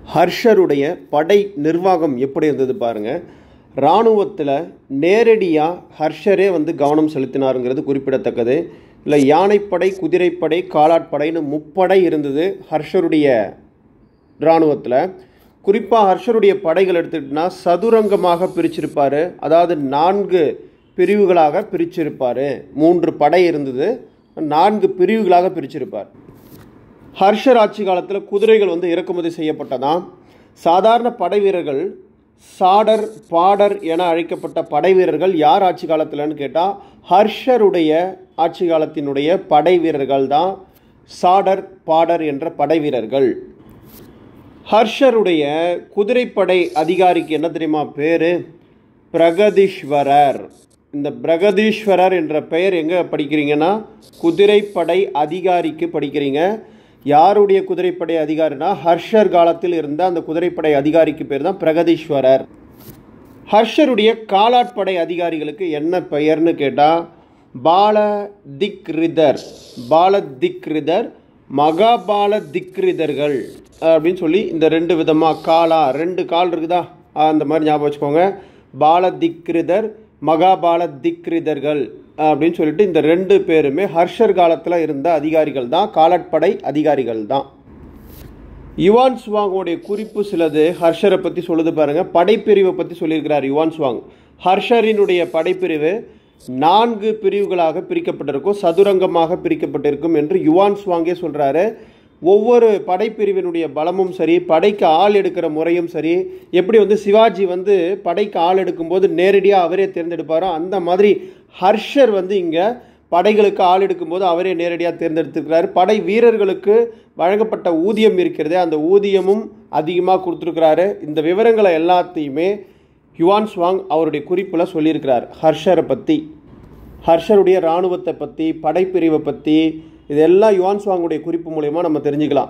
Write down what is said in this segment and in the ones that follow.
ஹர்ஷருடைய படை நிர்வாகம் எப்படி இருந்தது பாருங்க இராணுவத்தில் நேரடியாக ஹர்ஷரே வந்து கவனம் செலுத்தினாருங்கிறது குறிப்பிடத்தக்கது இல்லை யானைப்படை குதிரைப்படை காலாட்படைன்னு முப்படை இருந்தது ஹர்ஷருடைய இராணுவத்தில் குறிப்பாக ஹர்ஷருடைய படைகள் எடுத்துக்கிட்டோன்னா சதுரங்கமாக பிரிச்சிருப்பார் அதாவது நான்கு பிரிவுகளாக பிரிச்சிருப்பார் மூன்று படை இருந்தது நான்கு பிரிவுகளாக பிரிச்சிருப்பார் ஹர்ஷர் ஆட்சி காலத்தில் குதிரைகள் வந்து இறக்குமதி செய்யப்பட்டதாம் சாதாரண படை வீரர்கள் சாடர் பாடர் என அழைக்கப்பட்ட படை வீரர்கள் யார் ஆட்சி காலத்தில்னு கேட்டால் ஹர்ஷருடைய ஆட்சி காலத்தினுடைய படை வீரர்கள் தான் சாடர் பாடர் என்ற படை வீரர்கள் ஹர்ஷருடைய குதிரைப்படை அதிகாரிக்கு என்ன தெரியுமா பேர் பிரகதீஸ்வரர் இந்த பிரகதீஸ்வரர் என்ற பெயர் எங்கே படிக்கிறீங்கன்னா குதிரைப்படை அதிகாரிக்கு படிக்கிறீங்க யாருடைய குதிரைப்படை அதிகாரினா ஹர்ஷர் காலத்தில் இருந்த அந்த குதிரைப்படை அதிகாரிக்கு பேர் தான் பிரகதீஸ்வரர் ஹர்ஷருடைய காலாட்படை அதிகாரிகளுக்கு என்ன பெயர்னு கேட்டால் பால திக்ரிதர் பால திக்ரிதர் மகாபால திக்ரிதர்கள் அப்படின்னு சொல்லி இந்த ரெண்டு விதமாக காலா ரெண்டு கால் இருக்குதா அந்த மாதிரி ஞாபகம் வச்சுக்கோங்க பால திக்ரிதர் மகாபால திக்ரிதர்கள் அப்படின்னு சொல்லிட்டு இந்த ரெண்டு பேருமே ஹர்ஷர் காலத்தில் இருந்த அதிகாரிகள் தான் காலாட்படை அதிகாரிகள் தான் யுவான் சுவாங்கோடைய குறிப்பு சிலது ஹர்ஷரை பற்றி சொல்லுது பாருங்க படைப்பிரிவை பற்றி சொல்லியிருக்கிறார் யுவான் சுவாங் ஹர்ஷரினுடைய படைப்பிரிவு நான்கு பிரிவுகளாக பிரிக்கப்பட்டிருக்கும் சதுரங்கமாக பிரிக்கப்பட்டிருக்கும் என்று யுவான் சுவாங்கே சொல்கிறாரு ஒவ்வொரு படைப்பிரிவினுடைய பலமும் சரி படைக்கு ஆள் எடுக்கிற முறையும் சரி எப்படி வந்து சிவாஜி வந்து படைக்கு ஆள் எடுக்கும்போது நேரடியாக அவரே தேர்ந்தெடுப்பாரோ அந்த மாதிரி ஹர்ஷர் வந்து இங்கே படைகளுக்கு ஆள் எடுக்கும்போது அவரே நேரடியாக தேர்ந்தெடுத்திருக்கிறார் படை வீரர்களுக்கு வழங்கப்பட்ட ஊதியம் இருக்கிறதே அந்த ஊதியமும் அதிகமாக கொடுத்துருக்கிறாரு இந்த விவரங்களை எல்லாத்தையுமே யுவான் ஸ்வாங் அவருடைய குறிப்பில் சொல்லியிருக்கிறார் ஹர்ஷரை பற்றி ஹர்ஷருடைய இராணுவத்தை பற்றி படைப்பிரிவை பற்றி இதெல்லாம் யுவான் ஸ்வாங்குடைய குறிப்பு மூலயமா நம்ம தெரிஞ்சுக்கலாம்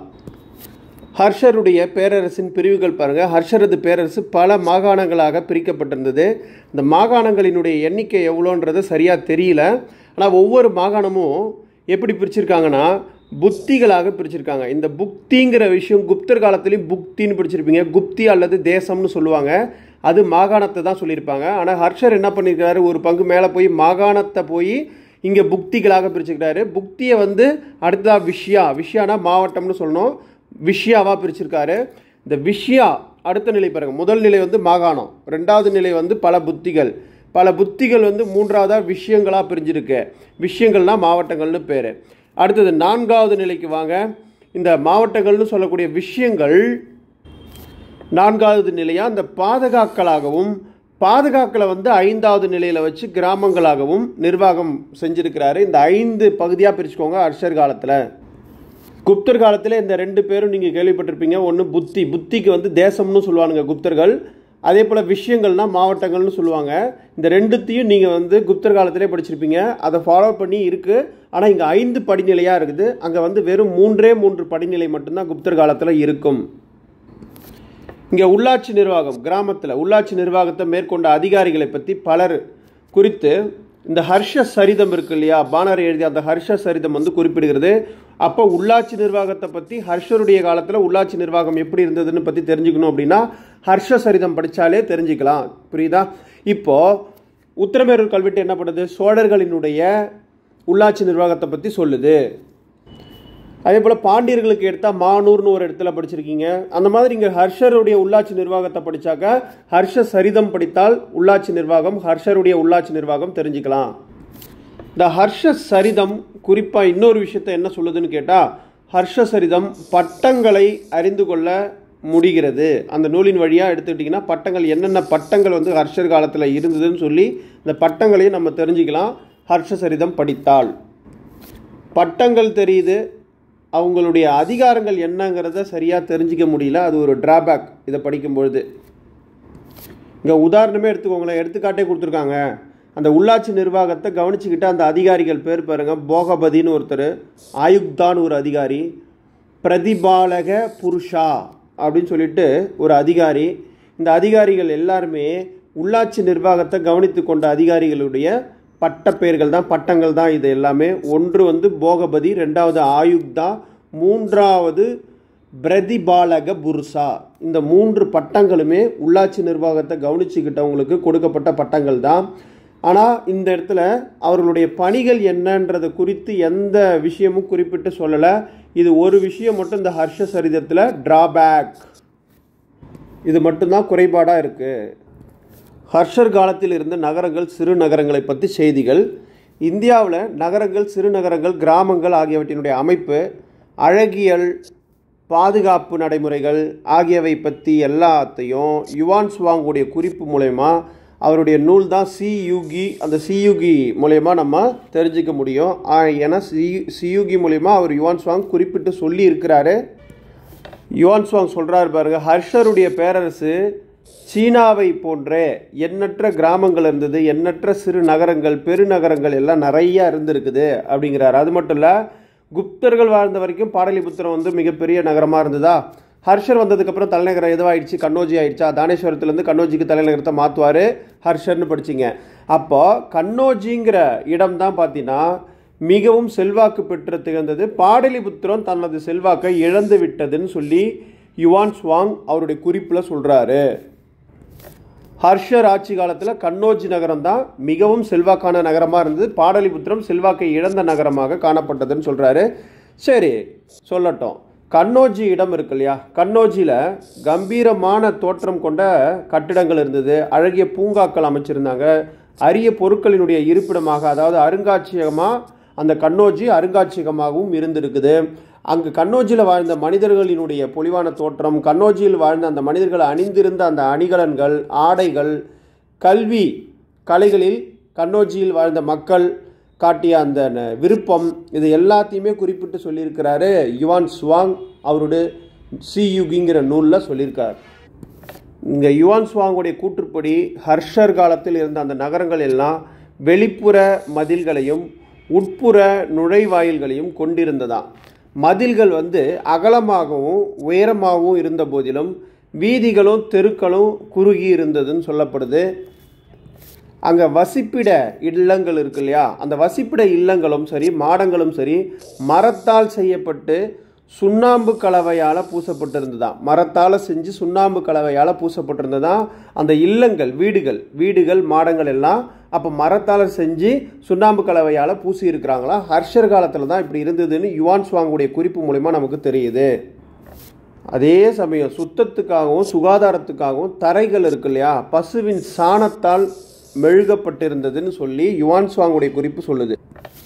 ஹர்ஷருடைய பேரரசின் பிரிவுகள் பாருங்கள் ஹர்ஷரது பேரரசு பல மாகாணங்களாக பிரிக்கப்பட்டிருந்தது இந்த மாகாணங்களினுடைய எண்ணிக்கை எவ்வளோன்றது சரியாக தெரியல ஆனால் ஒவ்வொரு மாகாணமும் எப்படி பிரிச்சிருக்காங்கன்னா புத்திகளாக பிரிச்சிருக்காங்க இந்த புக்திங்கிற விஷயம் குப்தர் காலத்துலேயும் புக்தின்னு பிடிச்சிருப்பீங்க குப்தி அல்லது தேசம்னு சொல்லுவாங்க அது மாகாணத்தை தான் சொல்லியிருப்பாங்க ஆனால் ஹர்ஷர் என்ன பண்ணியிருக்கிறாரு ஒரு பங்கு மேலே போய் மாகாணத்தை போய் இங்கே புக்திகளாக பிரிச்சுக்கிறாரு புக்தியை வந்து அடுத்ததாக விஷயா விஷயானா மாவட்டம்னு சொல்லணும் விஷயாவாக பிரிச்சிருக்காரு இந்த விஷயா அடுத்த நிலை பாருங்கள் முதல் நிலை வந்து மாகாணம் ரெண்டாவது நிலை வந்து பல புத்திகள் பல புத்திகள் வந்து மூன்றாவதாக விஷயங்களாக பிரிஞ்சிருக்கு விஷயங்கள்னால் மாவட்டங்கள்னு பேர் அடுத்தது நான்காவது நிலைக்கு வாங்க இந்த மாவட்டங்கள்னு சொல்லக்கூடிய விஷயங்கள் நான்காவது நிலையாக இந்த பாதுகாக்களாகவும் பாதுகாக்களை வந்து ஐந்தாவது நிலையில் வச்சு கிராமங்களாகவும் நிர்வாகம் செஞ்சுருக்கிறாரு இந்த ஐந்து பகுதியாக பிரிச்சுக்கோங்க அர்ஷர் காலத்தில் குப்தர் காலத்தில் இந்த ரெண்டு பேரும் நீங்கள் கேள்விப்பட்டிருப்பீங்க ஒன்று புத்தி புத்திக்கு வந்து தேசம்னு சொல்லுவானுங்க குப்தர்கள் அதே போல் விஷயங்கள்னா மாவட்டங்கள்னு சொல்லுவாங்க இந்த ரெண்டுத்தையும் நீங்கள் வந்து குப்தர் காலத்திலே படிச்சிருப்பீங்க அதை ஃபாலோ பண்ணி இருக்குது ஆனால் இங்கே ஐந்து படிநிலையாக இருக்குது அங்கே வந்து வெறும் மூன்றே மூன்று படிநிலை மட்டும்தான் குப்தர் காலத்தில் இருக்கும் இங்கே உள்ளாட்சி நிர்வாகம் கிராமத்தில் உள்ளாட்சி நிர்வாகத்தை மேற்கொண்ட அதிகாரிகளை பற்றி பலர் குறித்து இந்த ஹர்ஷ சரிதம் இருக்கு இல்லையா பானர் எழுதிய அந்த ஹர்ஷ சரிதம் வந்து குறிப்பிடுகிறது அப்போ உள்ளாட்சி நிர்வாகத்தை பற்றி ஹர்ஷருடைய காலத்தில் உள்ளாட்சி நிர்வாகம் எப்படி இருந்ததுன்னு பற்றி தெரிஞ்சுக்கணும் அப்படின்னா ஹர்ஷ சரிதம் படித்தாலே தெரிஞ்சுக்கலாம் புரியுதா இப்போது உத்தரமேரூர் கல்வெட்டு என்ன பண்ணுது சோழர்களினுடைய உள்ளாட்சி நிர்வாகத்தை பற்றி சொல்லுது அதே போல் பாண்டியர்களுக்கு எடுத்தால் மானூர்னு ஒரு இடத்துல படிச்சிருக்கீங்க அந்த மாதிரி இங்கே ஹர்ஷருடைய உள்ளாட்சி நிர்வாகத்தை படித்தாக்க ஹர்ஷ சரிதம் படித்தால் உள்ளாட்சி நிர்வாகம் ஹர்ஷருடைய உள்ளாட்சி நிர்வாகம் தெரிஞ்சுக்கலாம் இந்த ஹர்ஷ சரிதம் குறிப்பாக இன்னொரு விஷயத்த என்ன சொல்லுதுன்னு கேட்டால் ஹர்ஷ சரிதம் பட்டங்களை அறிந்து கொள்ள முடிகிறது அந்த நூலின் வழியாக எடுத்துக்கிட்டிங்கன்னா பட்டங்கள் என்னென்ன பட்டங்கள் வந்து ஹர்ஷர் காலத்தில் இருந்ததுன்னு சொல்லி இந்த பட்டங்களையும் நம்ம தெரிஞ்சுக்கலாம் ஹர்ஷ சரிதம் படித்தால் பட்டங்கள் தெரியுது அவங்களுடைய அதிகாரங்கள் என்னங்கிறத சரியாக தெரிஞ்சிக்க முடியல அது ஒரு டிராபேக் இதை படிக்கும்பொழுது இங்கே உதாரணமே எடுத்துக்கோங்களேன் எடுத்துக்காட்டே கொடுத்துருக்காங்க அந்த உள்ளாட்சி நிர்வாகத்தை கவனிச்சுக்கிட்ட அந்த அதிகாரிகள் பேர் பாருங்க போகபதின்னு ஒருத்தர் ஆயுக்தான் ஒரு அதிகாரி பிரதிபாலக புருஷா அப்படின்னு சொல்லிட்டு ஒரு அதிகாரி இந்த அதிகாரிகள் எல்லாருமே உள்ளாட்சி நிர்வாகத்தை கவனித்து கொண்ட அதிகாரிகளுடைய பட்டப்பெயர்கள் தான் பட்டங்கள் தான் இது எல்லாமே ஒன்று வந்து போகபதி ரெண்டாவது ஆயுக்தா மூன்றாவது பிரதிபாலக புருஷா இந்த மூன்று பட்டங்களுமே உள்ளாட்சி நிர்வாகத்தை கவனிச்சுக்கிட்டவங்களுக்கு கொடுக்கப்பட்ட பட்டங்கள் தான் ஆனால் இந்த இடத்துல அவர்களுடைய பணிகள் என்னன்றதை குறித்து எந்த விஷயமும் குறிப்பிட்டு சொல்லலை இது ஒரு விஷயம் மட்டும் இந்த ஹர்ஷ சரிதத்தில் டிராபேக் இது மட்டும்தான் குறைபாடாக இருக்குது ஹர்ஷர் காலத்தில் இருந்த நகரங்கள் சிறு நகரங்களை பற்றி செய்திகள் இந்தியாவில் நகரங்கள் சிறு நகரங்கள் கிராமங்கள் ஆகியவற்றினுடைய அமைப்பு அழகியல் பாதுகாப்பு நடைமுறைகள் ஆகியவை பற்றி எல்லாத்தையும் யுவான் சுவாங்குடைய குறிப்பு மூலயமா அவருடைய நூல் தான் சியுகி அந்த சியுகி மூலயமா நம்ம தெரிஞ்சுக்க முடியும் ஆ, ஏன்னா சி சியுகி மூலயமா அவர் யுவான் சுவாங் குறிப்பிட்டு சொல்லி இருக்கிறாரு யுவான் சுவாங் சொல்கிறாரு பாருங்க ஹர்ஷருடைய பேரரசு சீனாவை போன்றே எண்ணற்ற கிராமங்கள் இருந்தது எண்ணற்ற சிறு நகரங்கள் பெருநகரங்கள் எல்லாம் நிறைய இருந்திருக்குது அப்படிங்கிறார் அது மட்டும் இல்லை குப்தர்கள் வாழ்ந்த வரைக்கும் பாடலிபுத்திரம் வந்து மிகப்பெரிய நகரமாக இருந்ததா ஹர்ஷர் வந்ததுக்கப்புறம் தலைநகரம் எதுவாயிடுச்சு கண்ணோஜி ஆயிடுச்சா தானேஸ்வரத்துலேருந்து கண்ணோஜிக்கு தலைநகரத்தை மாற்றுவார் ஹர்ஷர்னு படிச்சிங்க அப்போ கண்ணோஜிங்கிற இடம் தான் பார்த்தீங்கன்னா மிகவும் செல்வாக்கு பெற்று திகழ்ந்தது பாடலிபுத்திரம் தனது செல்வாக்கை இழந்து விட்டதுன்னு சொல்லி யுவான் ஸ்வாங் அவருடைய குறிப்பில் சொல்கிறாரு ஹர்ஷர் ஆட்சி காலத்தில் கண்ணோஜி நகரம் தான் மிகவும் செல்வாக்கான நகரமாக இருந்தது பாடலிபுத்திரம் செல்வாக்கை இழந்த நகரமாக காணப்பட்டதுன்னு சொல்கிறாரு சரி சொல்லட்டும் கண்ணோஜி இடம் இருக்கு இல்லையா கண்ணோஜியில் கம்பீரமான தோற்றம் கொண்ட கட்டிடங்கள் இருந்தது அழகிய பூங்காக்கள் அமைச்சிருந்தாங்க அரிய பொருட்களினுடைய இருப்பிடமாக அதாவது அருங்காட்சியகமாக அந்த கண்ணோஜி அருங்காட்சியகமாகவும் இருந்திருக்குது அங்கு கண்ணோஜியில் வாழ்ந்த மனிதர்களினுடைய பொலிவான தோற்றம் கண்ணோஜியில் வாழ்ந்த அந்த மனிதர்கள் அணிந்திருந்த அந்த அணிகலன்கள் ஆடைகள் கல்வி கலைகளில் கண்ணோஜியில் வாழ்ந்த மக்கள் காட்டிய அந்த ந- விருப்பம் இது எல்லாத்தையுமே குறிப்பிட்டு சொல்லியிருக்கிறாரு யுவான் சுவாங் அவருடைய சியுகிங்கிற நூலில் சொல்லியிருக்கார் இங்கே யுவான் சுவாங்குடைய கூற்றுப்படி ஹர்ஷர் காலத்தில் இருந்த அந்த நகரங்கள் எல்லாம் வெளிப்புற மதில்களையும் உட்புற நுழைவாயில்களையும் கொண்டிருந்ததாம் மதில்கள் வந்து அகலமாகவும் உயரமாகவும் இருந்த போதிலும் வீதிகளும் தெருக்களும் குறுகி இருந்ததுன்னு சொல்லப்படுது அங்கே வசிப்பிட இல்லங்கள் இருக்கு இல்லையா அந்த வசிப்பிட இல்லங்களும் சரி மாடங்களும் சரி மரத்தால் செய்யப்பட்டு சுண்ணாம்பு கலவையால் பூசப்பட்டிருந்ததாம் மரத்தால் செஞ்சு சுண்ணாம்பு கலவையால் பூசப்பட்டிருந்ததாம் அந்த இல்லங்கள் வீடுகள் வீடுகள் மாடங்கள் எல்லாம் அப்போ மரத்தால் செஞ்சு சுண்ணாம்பு கலவையால் பூசி இருக்கிறாங்களா ஹர்ஷர் காலத்தில் தான் இப்படி இருந்ததுன்னு யுவான் சுவாங்குடைய குறிப்பு மூலிமா நமக்கு தெரியுது அதே சமயம் சுத்தத்துக்காகவும் சுகாதாரத்துக்காகவும் தரைகள் இருக்கு இல்லையா பசுவின் சாணத்தால் மெழுகப்பட்டிருந்ததுன்னு சொல்லி யுவான் சுவாங்குடைய குறிப்பு சொல்லுது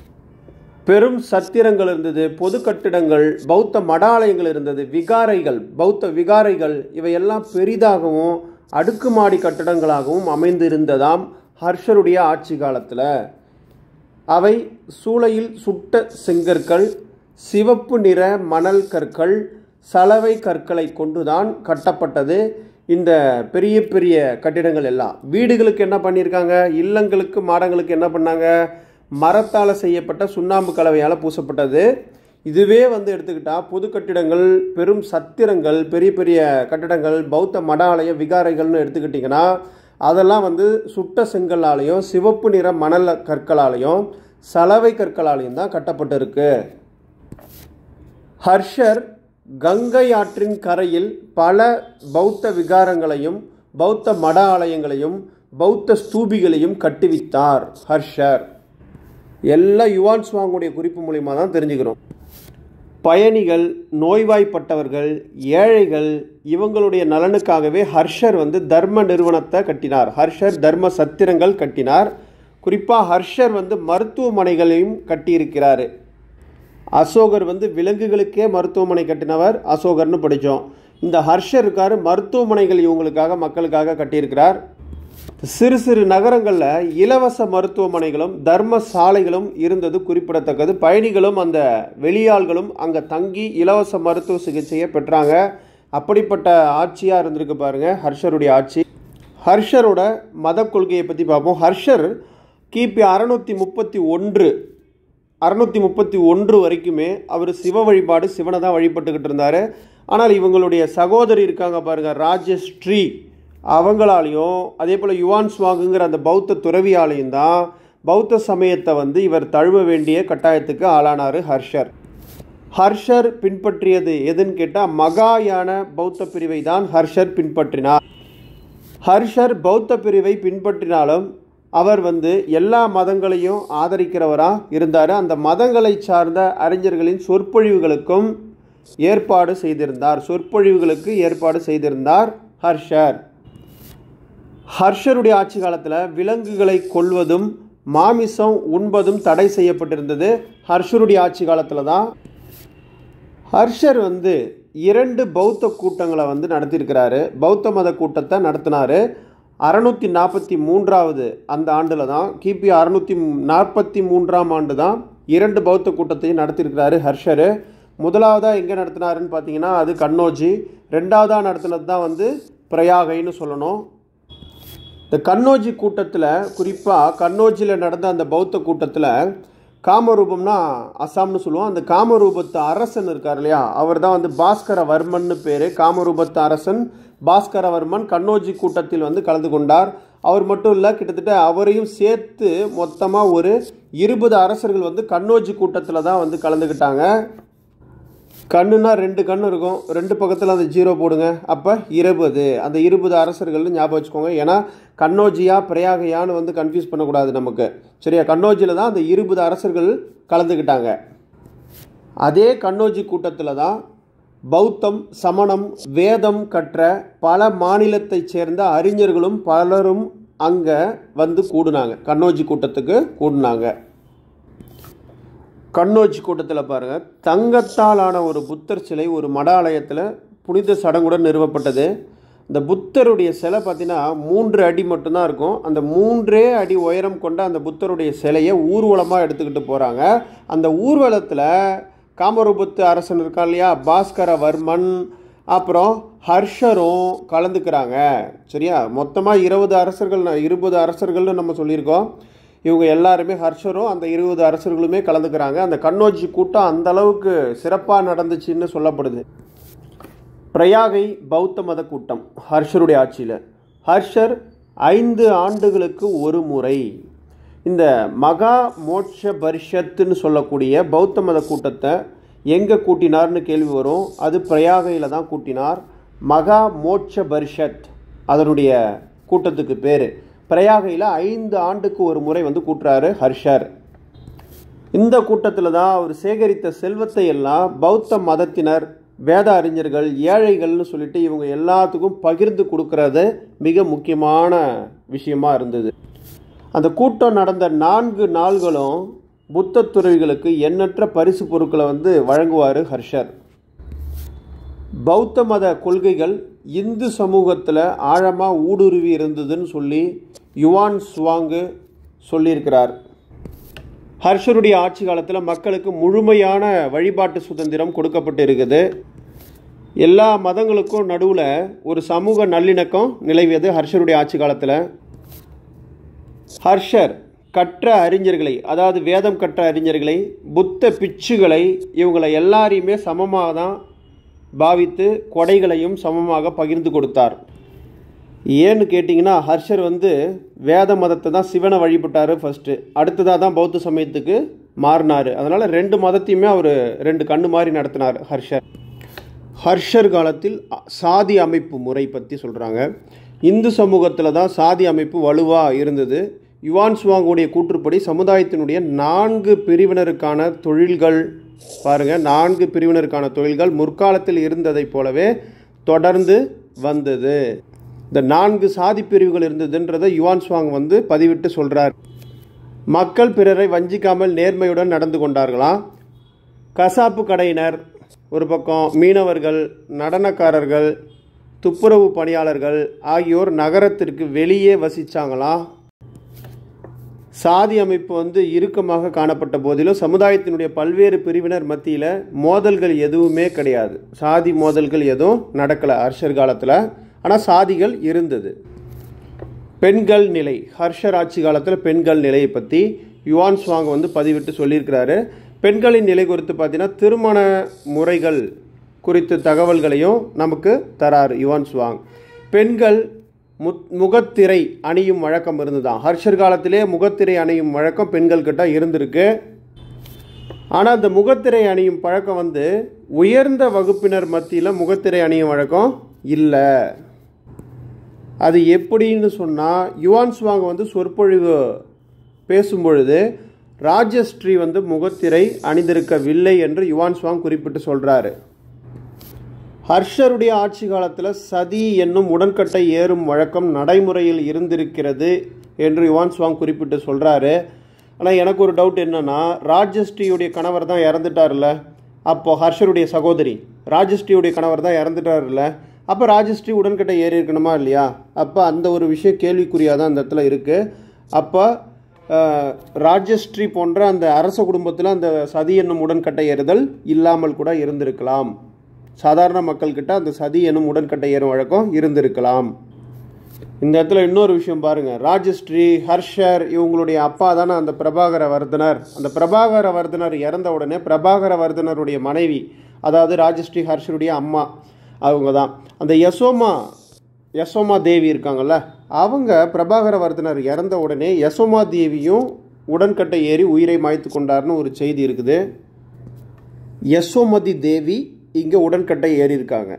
பெரும் சத்திரங்கள் இருந்தது பொது கட்டிடங்கள் பௌத்த மடாலயங்கள் இருந்தது விகாரைகள் பௌத்த விகாரைகள் இவையெல்லாம் பெரிதாகவும் அடுக்குமாடி கட்டிடங்களாகவும் அமைந்திருந்ததாம் ஹர்ஷருடைய ஆட்சி காலத்தில் அவை சூளையில் சுட்ட செங்கற்கள் சிவப்பு நிற மணல் கற்கள் சலவை கற்களை கொண்டுதான் கட்டப்பட்டது இந்த பெரிய பெரிய கட்டிடங்கள் எல்லாம் வீடுகளுக்கு என்ன பண்ணியிருக்காங்க இல்லங்களுக்கு மாடங்களுக்கு என்ன பண்ணாங்க மரத்தால் செய்யப்பட்ட சுண்ணாம்பு கலவையால் பூசப்பட்டது இதுவே வந்து எடுத்துக்கிட்டா பொது கட்டிடங்கள் பெரும் சத்திரங்கள் பெரிய பெரிய கட்டிடங்கள் பௌத்த மடாலய விகாரைகள்னு எடுத்துக்கிட்டிங்கன்னா அதெல்லாம் வந்து சுட்ட செங்கல்லாலையும் சிவப்பு நிற மணல் கற்களாலையும் சலவை கற்களாலையும் தான் கட்டப்பட்டிருக்கு ஹர்ஷர் கங்கை ஆற்றின் கரையில் பல பௌத்த விகாரங்களையும் பௌத்த மட ஆலயங்களையும் பௌத்த ஸ்தூபிகளையும் கட்டுவித்தார் ஹர்ஷர் எல்லாம் யுவான் சுவாங்குடைய குறிப்பு மூலியமாக தான் தெரிஞ்சுக்கிறோம் பயணிகள் நோய்வாய்ப்பட்டவர்கள் ஏழைகள் இவங்களுடைய நலனுக்காகவே ஹர்ஷர் வந்து தர்ம நிறுவனத்தை கட்டினார் ஹர்ஷர் தர்ம சத்திரங்கள் கட்டினார் குறிப்பாக ஹர்ஷர் வந்து மருத்துவமனைகளையும் கட்டியிருக்கிறாரு அசோகர் வந்து விலங்குகளுக்கே மருத்துவமனை கட்டினவர் அசோகர்னு படித்தோம் இந்த ஹர்ஷர் இருக்காரு மருத்துவமனைகள் இவங்களுக்காக மக்களுக்காக கட்டியிருக்கிறார் சிறு சிறு நகரங்களில் இலவச மருத்துவமனைகளும் தர்ம சாலைகளும் இருந்தது குறிப்பிடத்தக்கது பயணிகளும் அந்த வெளியாள்களும் அங்கே தங்கி இலவச மருத்துவ சிகிச்சையை பெற்றாங்க அப்படிப்பட்ட ஆட்சியாக இருந்திருக்கு பாருங்க ஹர்ஷருடைய ஆட்சி ஹர்ஷரோட மத கொள்கையை பற்றி பார்ப்போம் ஹர்ஷர் கிபி அறநூற்றி முப்பத்தி ஒன்று அறநூற்றி முப்பத்தி ஒன்று வரைக்குமே அவர் சிவ வழிபாடு சிவனை தான் வழிபட்டுக்கிட்டு இருந்தார் ஆனால் இவங்களுடைய சகோதரி இருக்காங்க பாருங்க ராஜஸ்ரீ அவங்களாலையும் அதே போல் யுவான் சுவாங்குங்கிற அந்த பௌத்த துறவியாலையும் தான் பௌத்த சமயத்தை வந்து இவர் தழுவ வேண்டிய கட்டாயத்துக்கு ஆளானார் ஹர்ஷர் ஹர்ஷர் பின்பற்றியது எதுன்னு கேட்டால் மகாயான பௌத்த பிரிவை தான் ஹர்ஷர் பின்பற்றினார் ஹர்ஷர் பௌத்த பிரிவை பின்பற்றினாலும் அவர் வந்து எல்லா மதங்களையும் ஆதரிக்கிறவராக இருந்தார் அந்த மதங்களை சார்ந்த அறிஞர்களின் சொற்பொழிவுகளுக்கும் ஏற்பாடு செய்திருந்தார் சொற்பொழிவுகளுக்கு ஏற்பாடு செய்திருந்தார் ஹர்ஷர் ஹர்ஷருடைய ஆட்சி காலத்தில் விலங்குகளை கொல்வதும் மாமிசம் உண்பதும் தடை செய்யப்பட்டிருந்தது ஹர்ஷருடைய ஆட்சி காலத்தில் தான் ஹர்ஷர் வந்து இரண்டு பௌத்த கூட்டங்களை வந்து நடத்தியிருக்கிறாரு பௌத்த மத கூட்டத்தை நடத்தினார் அறநூற்றி நாற்பத்தி மூன்றாவது அந்த ஆண்டில் தான் கிபி அறநூற்றி நாற்பத்தி மூன்றாம் ஆண்டு தான் இரண்டு பௌத்த கூட்டத்தையும் நடத்தியிருக்கிறாரு ஹர்ஷர் முதலாவதாக எங்கே நடத்தினாருன்னு பார்த்தீங்கன்னா அது கண்ணோஜி ரெண்டாவதாக நடத்தினது தான் வந்து பிரயாகைன்னு சொல்லணும் இந்த கண்ணோஜி கூட்டத்தில் குறிப்பாக கண்ணோஜியில் நடந்த அந்த பௌத்த கூட்டத்தில் காமரூபம்னா அசாம்னு சொல்லுவோம் அந்த காமரூபத்து அரசன் இருக்கார் இல்லையா அவர் தான் வந்து பாஸ்கரவர்மன்னு பேர் காமரூபத்து அரசன் பாஸ்கரவர்மன் கண்ணோஜி கூட்டத்தில் வந்து கலந்து கொண்டார் அவர் மட்டும் இல்லை கிட்டத்தட்ட அவரையும் சேர்த்து மொத்தமாக ஒரு இருபது அரசர்கள் வந்து கண்ணோஜி கூட்டத்தில் தான் வந்து கலந்துக்கிட்டாங்க கண்ணுனா ரெண்டு கண் இருக்கும் ரெண்டு பக்கத்தில் அந்த ஜீரோ போடுங்க அப்போ இருபது அந்த இருபது அரசர்கள்னு ஞாபகம் வச்சுக்கோங்க ஏன்னா கண்ணோஜியா பிரயாகையான்னு வந்து கன்ஃபியூஸ் பண்ணக்கூடாது நமக்கு சரியா கண்ணோஜியில் தான் அந்த இருபது அரசர்கள் கலந்துக்கிட்டாங்க அதே கண்ணோஜி கூட்டத்தில் தான் பௌத்தம் சமணம் வேதம் கற்ற பல மாநிலத்தைச் சேர்ந்த அறிஞர்களும் பலரும் அங்கே வந்து கூடுனாங்க கண்ணோஜி கூட்டத்துக்கு கூடுனாங்க கண்ணோச்சி கூட்டத்தில் பாருங்கள் தங்கத்தாலான ஒரு புத்தர் சிலை ஒரு மட ஆலயத்தில் புனித சடங்குடன் நிறுவப்பட்டது இந்த புத்தருடைய சிலை பார்த்தீங்கன்னா மூன்று அடி மட்டும்தான் இருக்கும் அந்த மூன்றே அடி உயரம் கொண்ட அந்த புத்தருடைய சிலையை ஊர்வலமாக எடுத்துக்கிட்டு போகிறாங்க அந்த ஊர்வலத்தில் காமரூபத்து அரசன் இருக்கான் இல்லையா பாஸ்கரவர்மன் அப்புறம் ஹர்ஷரும் கலந்துக்கிறாங்க சரியா மொத்தமாக இருபது அரசர்கள் இருபது அரசர்கள்னு நம்ம சொல்லியிருக்கோம் இவங்க எல்லாருமே ஹர்ஷரும் அந்த இருபது அரசர்களுமே கலந்துக்கிறாங்க அந்த கண்ணோச்சி கூட்டம் அந்த அளவுக்கு சிறப்பாக நடந்துச்சுன்னு சொல்லப்படுது பிரயாகை பௌத்த மத கூட்டம் ஹர்ஷருடைய ஆட்சியில் ஹர்ஷர் ஐந்து ஆண்டுகளுக்கு ஒரு முறை இந்த மகா மோட்ச பரிஷத்துன்னு சொல்லக்கூடிய பௌத்த மத கூட்டத்தை எங்கே கூட்டினார்னு கேள்வி வரும் அது பிரயாகையில் தான் கூட்டினார் மகா மோட்ச பரிஷத் அதனுடைய கூட்டத்துக்கு பேர் பிரயாகையில் ஐந்து ஆண்டுக்கு ஒரு முறை வந்து கூட்டுறாரு ஹர்ஷர் இந்த கூட்டத்தில் தான் அவர் சேகரித்த செல்வத்தை எல்லாம் பௌத்த மதத்தினர் வேத அறிஞர்கள் ஏழைகள்னு சொல்லிட்டு இவங்க எல்லாத்துக்கும் பகிர்ந்து கொடுக்கறது மிக முக்கியமான விஷயமா இருந்தது அந்த கூட்டம் நடந்த நான்கு நாள்களும் புத்த துறவிகளுக்கு எண்ணற்ற பரிசு பொருட்களை வந்து வழங்குவார் ஹர்ஷர் பௌத்த மத கொள்கைகள் இந்து சமூகத்தில் ஆழமாக ஊடுருவி இருந்ததுன்னு சொல்லி யுவான் சுவாங்கு சொல்லியிருக்கிறார் ஹர்ஷருடைய ஆட்சி காலத்தில் மக்களுக்கு முழுமையான வழிபாட்டு சுதந்திரம் கொடுக்கப்பட்டு இருக்குது எல்லா மதங்களுக்கும் நடுவில் ஒரு சமூக நல்லிணக்கம் நிலவியது ஹர்ஷருடைய ஆட்சி காலத்தில் ஹர்ஷர் கற்ற அறிஞர்களை அதாவது வேதம் கற்ற அறிஞர்களை புத்த பிச்சுகளை இவங்களை எல்லாரையுமே சமமாக தான் பாவித்து கொடைகளையும் சமமாக பகிர்ந்து கொடுத்தார் ஏன்னு கேட்டிங்கன்னா ஹர்ஷர் வந்து வேத மதத்தை தான் சிவனை வழிபட்டார் ஃபஸ்ட்டு அடுத்ததாக தான் பௌத்த சமயத்துக்கு மாறினார் அதனால் ரெண்டு மதத்தையுமே அவர் ரெண்டு கண்ணு மாதிரி நடத்தினார் ஹர்ஷர் ஹர்ஷர் காலத்தில் சாதி அமைப்பு முறை பற்றி சொல்கிறாங்க இந்து சமூகத்தில் தான் சாதி அமைப்பு வலுவாக இருந்தது யுவான் சுவாங்குடைய கூற்றுப்படி சமுதாயத்தினுடைய நான்கு பிரிவினருக்கான தொழில்கள் பாருங்கள் நான்கு பிரிவினருக்கான தொழில்கள் முற்காலத்தில் இருந்ததைப் போலவே தொடர்ந்து வந்தது இந்த நான்கு சாதி பிரிவுகள் இருந்ததுன்றதை யுவான் சுவாங் வந்து பதிவிட்டு சொல்கிறார் மக்கள் பிறரை வஞ்சிக்காமல் நேர்மையுடன் நடந்து கொண்டார்களாம் கசாப்பு கடையினர் ஒரு பக்கம் மீனவர்கள் நடனக்காரர்கள் துப்புரவு பணியாளர்கள் ஆகியோர் நகரத்திற்கு வெளியே வசித்தாங்களாம் சாதி அமைப்பு வந்து இறுக்கமாக காணப்பட்ட போதிலும் சமுதாயத்தினுடைய பல்வேறு பிரிவினர் மத்தியில் மோதல்கள் எதுவுமே கிடையாது சாதி மோதல்கள் எதுவும் நடக்கலை ஹர்ஷர் காலத்தில் ஆனால் சாதிகள் இருந்தது பெண்கள் நிலை ஹர்ஷர் ஆட்சி காலத்தில் பெண்கள் நிலையை பற்றி யுவான் சுவாங் வந்து பதிவிட்டு சொல்லியிருக்கிறாரு பெண்களின் நிலை குறித்து பார்த்தீங்கன்னா திருமண முறைகள் குறித்த தகவல்களையும் நமக்கு தராரு யுவான் சுவாங் பெண்கள் முத் முகத்திரை அணியும் வழக்கம் இருந்துதான் ஹர்ஷர் காலத்திலே முகத்திரை அணியும் வழக்கம் பெண்கள் கிட்ட இருந்திருக்கு ஆனால் அந்த முகத்திரை அணியும் பழக்கம் வந்து உயர்ந்த வகுப்பினர் மத்தியில் முகத்திரை அணியும் வழக்கம் இல்லை அது எப்படின்னு சொன்னால் யுவான் சுவாங் வந்து சொற்பொழிவு பேசும்பொழுது ராஜஸ்ரீ வந்து முகத்திரை அணிந்திருக்கவில்லை என்று யுவான் சுவாங் குறிப்பிட்டு சொல்கிறாரு ஹர்ஷருடைய ஆட்சி காலத்தில் சதி என்னும் உடன்கட்டை ஏறும் வழக்கம் நடைமுறையில் இருந்திருக்கிறது என்று யுவான் சுவாங் குறிப்பிட்டு சொல்கிறாரு ஆனால் எனக்கு ஒரு டவுட் என்னன்னா ராஜஸ்ரீயுடைய கணவர் தான் இறந்துட்டார்ல அப்போ ஹர்ஷருடைய சகோதரி ராஜஸ்ரீயுடைய கணவர் தான் இறந்துட்டார்ல அப்போ ராஜஸ்ரீ உடன்கட்டை ஏறி இருக்கணுமா இல்லையா அப்போ அந்த ஒரு விஷயம் கேள்விக்குறியாக தான் அந்த இடத்துல இருக்குது அப்போ அஹ், ராஜஸ்ரீ போன்ற அந்த அரச குடும்பத்தில் அந்த சதி என்னும் உடன்கட்டை ஏறுதல் இல்லாமல் கூட இருந்திருக்கலாம் சாதாரண மக்கள்கிட்ட அந்த சதி என்னும் உடன்கட்டை ஏறும் வழக்கம் இருந்திருக்கலாம் இந்த இடத்துல இன்னொரு விஷயம் பாருங்க ராஜஸ்ரீ ஹர்ஷர் இவங்களுடைய அப்பா தானே அந்த பிரபாகர வர்தனர் அந்த பிரபாகர வர்தனர் இறந்த உடனே பிரபாகர வர்தனருடைய மனைவி அதாவது ராஜஸ்ரீ ஹர்ஷருடைய அம்மா அவங்க தான் அந்த யசோமா யசோமா தேவி இருக்காங்கல்ல அவங்க பிரபாகர வர்தனர் இறந்த உடனே யசோமா தேவியும் உடன்கட்டை ஏறி உயிரை மாய்த்து கொண்டார்னு ஒரு செய்தி இருக்குது யசோமதி தேவி இங்கே உடன்கட்டை ஏறி இருக்காங்க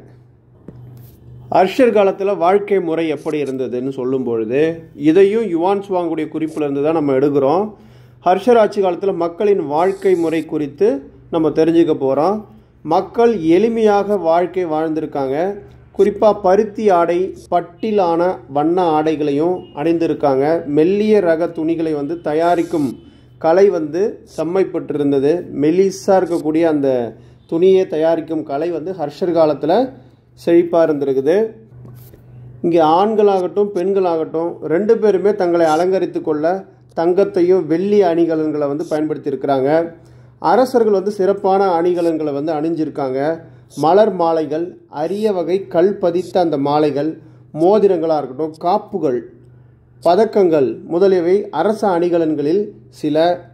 ஹர்ஷர் காலத்தில் வாழ்க்கை முறை எப்படி இருந்ததுன்னு சொல்லும் பொழுது இதையும் யுவான் சுவாங்குடைய குறிப்பில் இருந்து தான் நம்ம எடுக்கிறோம் ஹர்ஷர் ஆட்சி காலத்தில் மக்களின் வாழ்க்கை முறை குறித்து நம்ம தெரிஞ்சுக்க போகிறோம் மக்கள் எளிமையாக வாழ்க்கை வாழ்ந்திருக்காங்க குறிப்பாக பருத்தி ஆடை பட்டிலான வண்ண ஆடைகளையும் அணிந்திருக்காங்க மெல்லிய ரக துணிகளை வந்து தயாரிக்கும் கலை வந்து செம்மைப்பட்டிருந்தது மெலிசாக இருக்கக்கூடிய அந்த துணியை தயாரிக்கும் கலை வந்து ஹர்ஷர் காலத்தில் செழிப்பாக இருந்திருக்குது இங்கே ஆண்களாகட்டும் பெண்களாகட்டும் ரெண்டு பேருமே தங்களை அலங்கரித்து கொள்ள தங்கத்தையும் வெள்ளி அணிகலன்களை வந்து பயன்படுத்தியிருக்கிறாங்க அரசர்கள் வந்து சிறப்பான அணிகலன்களை வந்து அணிஞ்சிருக்காங்க மலர் மாலைகள் அரிய வகை கல் பதித்த அந்த மாலைகள் மோதிரங்களாக இருக்கட்டும் காப்புகள் பதக்கங்கள் முதலியவை அரச அணிகலன்களில் சில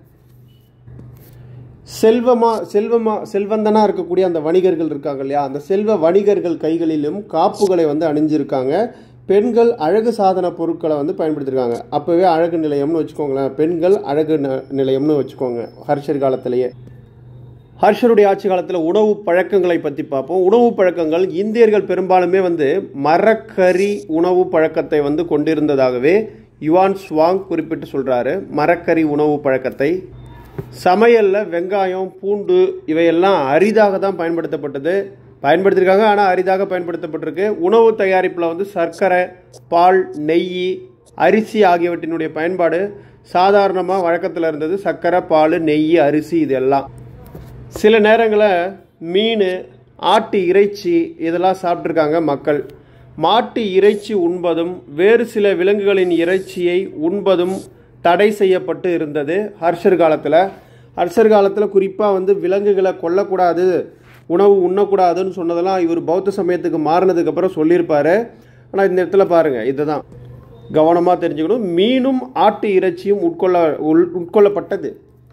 செல்வமா செல்வமா செல்வந்தனா இருக்கக்கூடிய அந்த வணிகர்கள் இருக்காங்க இல்லையா அந்த செல்வ வணிகர்கள் கைகளிலும் காப்புகளை வந்து அணிஞ்சிருக்காங்க பெண்கள் அழகு சாதன பொருட்களை வந்து பயன்படுத்தியிருக்காங்க அப்போவே அழகு நிலையம்னு வச்சுக்கோங்களேன் பெண்கள் அழகு ந- நிலையம்னு வச்சுக்கோங்க ஹர்ஷர் காலத்திலேயே ஹர்ஷருடைய ஆட்சி காலத்தில் உணவு பழக்கங்களை பற்றி பார்ப்போம் உணவு பழக்கங்கள் இந்தியர்கள் பெரும்பாலுமே வந்து மரக்கறி உணவு பழக்கத்தை வந்து கொண்டிருந்ததாகவே யுவான் ஸ்வாங் குறிப்பிட்டு சொல்கிறாரு மரக்கறி உணவு பழக்கத்தை சமையலில் வெங்காயம் பூண்டு இவையெல்லாம் அரிதாக தான் பயன்படுத்தப்பட்டது பயன்படுத்தியிருக்காங்க ஆனால் அரிதாக பயன்படுத்தப்பட்டிருக்கு உணவு தயாரிப்பில் வந்து சர்க்கரை பால் நெய் அரிசி ஆகியவற்றினுடைய பயன்பாடு சாதாரணமாக வழக்கத்தில் இருந்தது சர்க்கரை பால் நெய் அரிசி இதெல்லாம் சில நேரங்களில் மீன் ஆட்டு இறைச்சி இதெல்லாம் சாப்பிட்ருக்காங்க மக்கள் மாட்டு இறைச்சி உண்பதும் வேறு சில விலங்குகளின் இறைச்சியை உண்பதும் தடை செய்யப்பட்டு இருந்தது ஹர்ஷர் காலத்தில் ஹர்ஷர் காலத்தில் குறிப்பாக வந்து விலங்குகளை கொல்லக்கூடாது உணவு உண்ணக்கூடாதுன்னு சொன்னதெல்லாம் இவர் பௌத்த சமயத்துக்கு மாறினதுக்கப்புறம் சொல்லியிருப்பாரு ஆனால் இந்த இடத்துல பாருங்கள் இதுதான் கவனமாக தெரிஞ்சுக்கணும் மீனும் ஆட்டு இறைச்சியும் உட்கொள்ள உள் உட்கொள்ளப்பட்டது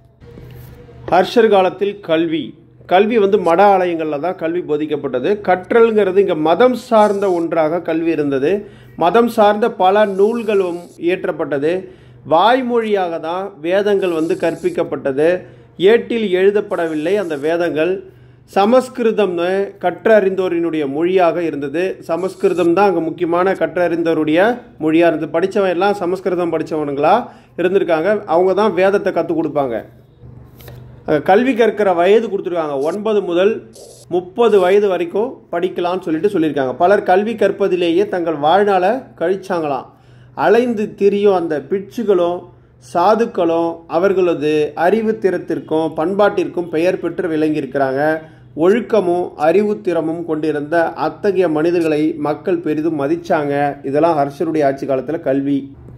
ஹர்ஷர் காலத்தில் கல்வி கல்வி வந்து மட ஆலயங்களில் தான் கல்வி போதிக்கப்பட்டது கற்றல்ங்கிறது இங்கே மதம் சார்ந்த ஒன்றாக கல்வி இருந்தது மதம் சார்ந்த பல நூல்களும் இயற்றப்பட்டது வாய்மொழியாக தான் வேதங்கள் வந்து கற்பிக்கப்பட்டது ஏட்டில் எழுதப்படவில்லை அந்த வேதங்கள் சமஸ்கிருதம்னு கற்றறிந்தோரினுடைய மொழியாக இருந்தது சமஸ்கிருதம் தான் அங்கே முக்கியமான கற்றறிந்தோருடைய மொழியாக இருந்தது படித்தவன் எல்லாம் சமஸ்கிருதம் படித்தவனுங்களா இருந்திருக்காங்க அவங்க தான் வேதத்தை கற்றுக் கொடுப்பாங்க அங்க கல்வி கற்கிற வயது கொடுத்துருக்காங்க ஒன்பது முதல் முப்பது வயது வரைக்கும் படிக்கலாம்னு சொல்லிட்டு சொல்லியிருக்காங்க பலர் கல்வி கற்பதிலேயே தங்கள் வாழ்நாளை கழிச்சாங்களாம் அலைந்து திரியும் அந்த பிட்சுகளும் சாதுக்களும் அவர்களது அறிவு திறத்திற்கும் பண்பாட்டிற்கும் பெயர் பெற்று விளங்கியிருக்கிறாங்க ஒழுக்கமும் அறிவுத்திறமும் கொண்டிருந்த அத்தகைய மனிதர்களை மக்கள் பெரிதும் மதிச்சாங்க இதெல்லாம் ஹர்ஷருடைய ஆட்சி காலத்தில் கல்வி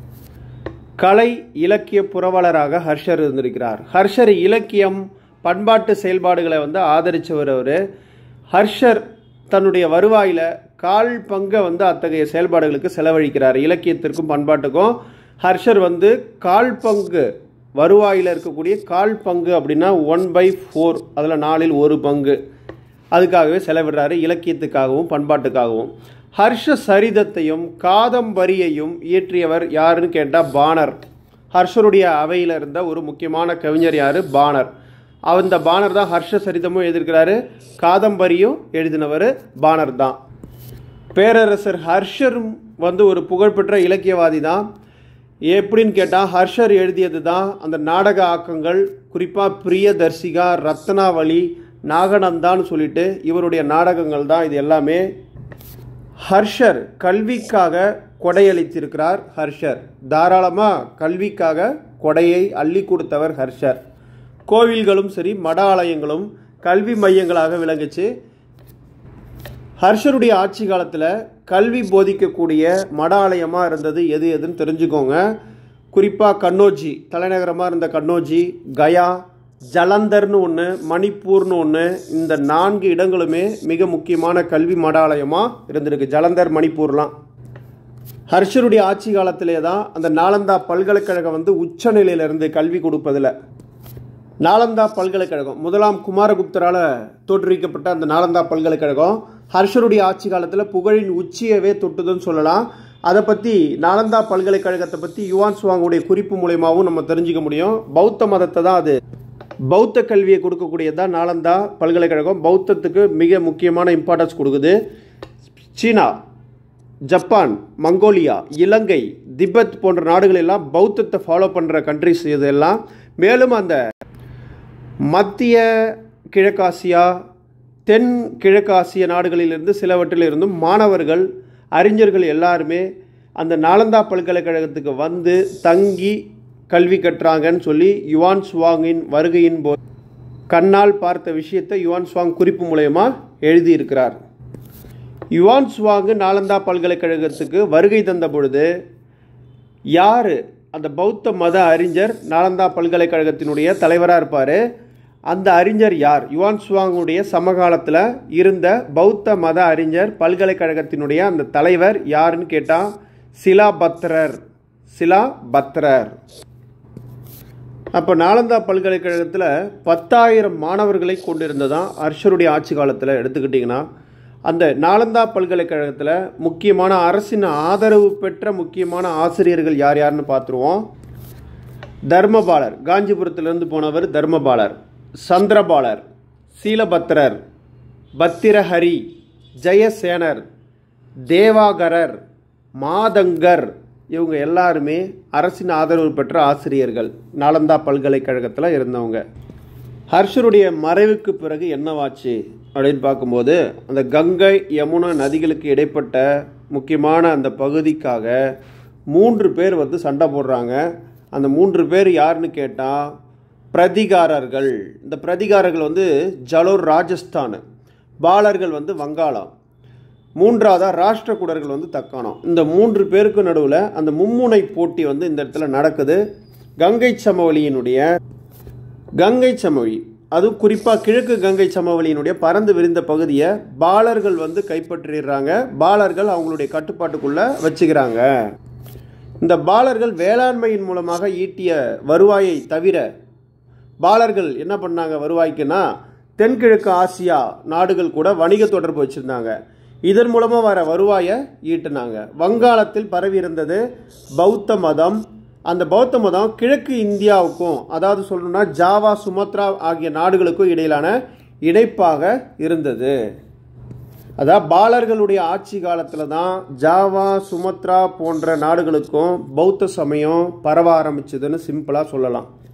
கலை இலக்கிய புரவலராக ஹர்ஷர் இருந்திருக்கிறார் ஹர்ஷர் இலக்கியம் பண்பாட்டு செயல்பாடுகளை வந்து ஆதரிச்சவர் அவர் ஹர்ஷர் தன்னுடைய வருவாயில் கால் பங்கை வந்து அத்தகைய செயல்பாடுகளுக்கு செலவழிக்கிறார் இலக்கியத்திற்கும் பண்பாட்டுக்கும் ஹர்ஷர் வந்து கால் பங்கு வருவாயில் இருக்கக்கூடிய கால் பங்கு அப்படின்னா ஒன் பை ஃபோர் அதில் நாலில் ஒரு பங்கு அதுக்காகவே செலவிடுறாரு இலக்கியத்துக்காகவும் பண்பாட்டுக்காகவும் ஹர்ஷ சரிதத்தையும் காதம்பரியையும் இயற்றியவர் யாருன்னு கேட்டால் பாணர் ஹர்ஷருடைய அவையில் இருந்த ஒரு முக்கியமான கவிஞர் யார் பாணர் அந்த பாணர் தான் ஹர்ஷ சரிதமும் எழுதியிருக்கிறாரு காதம்பரியும் எழுதினவர் பாணர் தான் பேரரசர் ஹர்ஷரும் வந்து ஒரு புகழ்பெற்ற இலக்கியவாதி தான் எப்படின்னு கேட்டால் ஹர்ஷர் எழுதியது தான் அந்த நாடக ஆக்கங்கள் குறிப்பாக பிரியதர்சிகா ரத்னாவளி நாகநந்தான்னு சொல்லிட்டு இவருடைய நாடகங்கள் தான் இது எல்லாமே ஹர்ஷர் கல்விக்காக கொடையளித்திருக்கிறார் ஹர்ஷர் தாராளமாக கல்விக்காக கொடையை அள்ளி கொடுத்தவர் ஹர்ஷர் கோவில்களும் சரி மட ஆலயங்களும் கல்வி மையங்களாக விளங்குச்சு ஹர்ஷருடைய ஆட்சி காலத்தில் கல்வி போதிக்கக்கூடிய மட ஆலயமாக இருந்தது எது எதுன்னு தெரிஞ்சுக்கோங்க குறிப்பாக கண்ணோஜி தலைநகரமாக இருந்த கண்ணோஜி கயா ஜலந்தர்னு ஒன்று மணிப்பூர்னு ஒன்று இந்த நான்கு இடங்களுமே மிக முக்கியமான கல்வி மட ஆலயமாக இருந்திருக்கு ஜலந்தர் மணிப்பூர்லாம் ஹர்ஷருடைய ஆட்சி காலத்திலே தான் அந்த நாலந்தா பல்கலைக்கழகம் வந்து உச்சநிலையிலிருந்து கல்வி கொடுப்பதில் நாலந்தா பல்கலைக்கழகம் முதலாம் குமாரகுப்தரால் தோற்றுவிக்கப்பட்ட அந்த நாலந்தா பல்கலைக்கழகம் ஹர்ஷருடைய ஆட்சி காலத்தில் புகழின் உச்சியவே தொட்டுதுன்னு சொல்லலாம் அதை பற்றி நாலந்தா பல்கலைக்கழகத்தை பற்றி யுவான் சுவாங்குடைய குறிப்பு மூலயமாவும் நம்ம தெரிஞ்சுக்க முடியும் பௌத்த மதத்தை தான் அது பௌத்த கல்வியை கொடுக்கக்கூடியது தான் நாலந்தா பல்கலைக்கழகம் பௌத்தத்துக்கு மிக முக்கியமான இம்பார்ட்டன்ஸ் கொடுக்குது சீனா ஜப்பான் மங்கோலியா இலங்கை திபெத் போன்ற நாடுகள் எல்லாம் பௌத்தத்தை ஃபாலோ பண்ணுற கண்ட்ரிஸ் இதெல்லாம் மேலும் அந்த மத்திய கிழக்காசியா தென் கிழக்காசிய நாடுகளிலிருந்து சிலவற்றிலிருந்தும் மாணவர்கள் அறிஞர்கள் எல்லாருமே அந்த நாலந்தா பல்கலைக்கழகத்துக்கு வந்து தங்கி கல்வி கற்றாங்கன்னு சொல்லி யுவான் சுவாங்கின் வருகையின் போது கண்ணால் பார்த்த விஷயத்தை யுவான் சுவாங் குறிப்பு மூலயமா எழுதியிருக்கிறார் யுவான் சுவாங்கு நாலந்தா பல்கலைக்கழகத்துக்கு வருகை தந்த பொழுது யார் அந்த பௌத்த மத அறிஞர் நாலந்தா பல்கலைக்கழகத்தினுடைய தலைவராக இருப்பார் அந்த அறிஞர் யார் யுவான் சுவாங்குடைய சமகாலத்தில் இருந்த பௌத்த மத அறிஞர் பல்கலைக்கழகத்தினுடைய அந்த தலைவர் யாருன்னு கேட்டால் சிலா பத்ரர் சிலா பத்ரர் அப்போ நாலந்தா பல்கலைக்கழகத்தில் பத்தாயிரம் மாணவர்களை கொண்டிருந்ததான் ஹர்ஷருடைய ஆட்சி காலத்தில் எடுத்துக்கிட்டிங்கன்னா அந்த நாலந்தா பல்கலைக்கழகத்தில் முக்கியமான அரசின் ஆதரவு பெற்ற முக்கியமான ஆசிரியர்கள் யார் யாருன்னு பார்த்துருவோம் தர்மபாலர் காஞ்சிபுரத்திலிருந்து போனவர் தர்மபாலர் சந்திரபாலர் சீலபத்திரர் பத்திரஹரி ஜெயசேனர் தேவாகரர் மாதங்கர் இவங்க எல்லாருமே அரசின் ஆதரவு பெற்ற ஆசிரியர்கள் நாலந்தா பல்கலைக்கழகத்தில் இருந்தவங்க ஹர்ஷருடைய மறைவுக்கு பிறகு என்னவாச்சு அப்படின்னு பார்க்கும்போது அந்த கங்கை யமுனா நதிகளுக்கு இடைப்பட்ட முக்கியமான அந்த பகுதிக்காக மூன்று பேர் வந்து சண்டை போடுறாங்க அந்த மூன்று பேர் யாருன்னு கேட்டால் பிரதிகாரர்கள் இந்த பிரதிகாரர்கள் வந்து ஜலோர் ராஜஸ்தான் பாலர்கள் வந்து வங்காளம் மூன்றாவதா ராஷ்டிரகுடர்கள் வந்து தக்கானம் இந்த மூன்று பேருக்கு நடுவில் அந்த மும்முனை போட்டி வந்து இந்த இடத்துல நடக்குது கங்கை சமவெளியினுடைய கங்கை சமவெளி அதுவும் குறிப்பாக கிழக்கு கங்கை சமவெளியினுடைய பறந்து விரிந்த பகுதியை பாலர்கள் வந்து கைப்பற்றிடுறாங்க பாலர்கள் அவங்களுடைய கட்டுப்பாட்டுக்குள்ளே வச்சுக்கிறாங்க இந்த பாலர்கள் வேளாண்மையின் மூலமாக ஈட்டிய வருவாயை தவிர பாலர்கள் என்ன பண்ணாங்க வருவாய்க்குன்னா தென்கிழக்கு ஆசியா நாடுகள் கூட வணிக தொடர்பு வச்சுருந்தாங்க இதன் மூலமாக வர வருவாயை ஈட்டினாங்க வங்காளத்தில் பரவி இருந்தது பௌத்த மதம் அந்த பௌத்த மதம் கிழக்கு இந்தியாவுக்கும் அதாவது சொல்லணும்னா ஜாவா சுமத்ரா ஆகிய நாடுகளுக்கும் இடையிலான இணைப்பாக இருந்தது அதாவது பாலர்களுடைய ஆட்சி காலத்தில் தான் ஜாவா சுமத்ரா போன்ற நாடுகளுக்கும் பௌத்த சமயம் பரவ ஆரம்பிச்சதுன்னு சிம்பிளாக சொல்லலாம்